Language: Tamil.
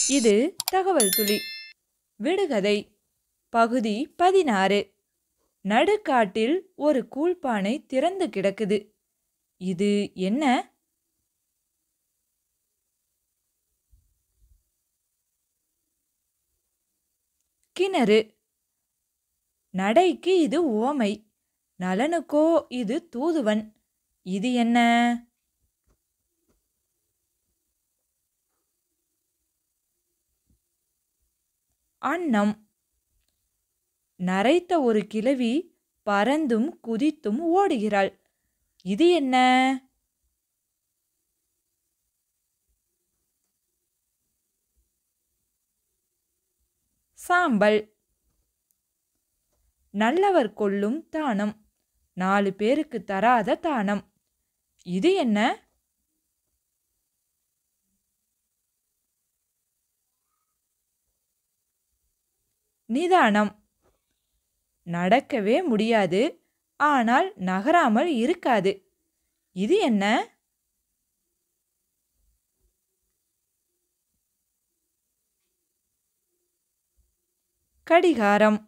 இது தகவல் துளி விடுகதை பகுதி பதினாறு நடுக்காட்டில் ஒரு கூழ்பானை திறந்து கிடக்குது இது என்ன கிணறு நடைக்கு இது உவமை நலனுக்கோ இது தூதுவன் இது என்ன அன்னம் நரைத்த ஒரு கிழவி பறந்தும் குதித்தும் ஓடுகிறாள் இது என்ன சாம்பல் நல்லவர் கொள்ளும் தானம் நாலு பேருக்கு தராத தானம் இது என்ன நிதானம் நடக்கவே முடியாது ஆனால் நகராமல் இருக்காது இது என்ன கடிகாரம்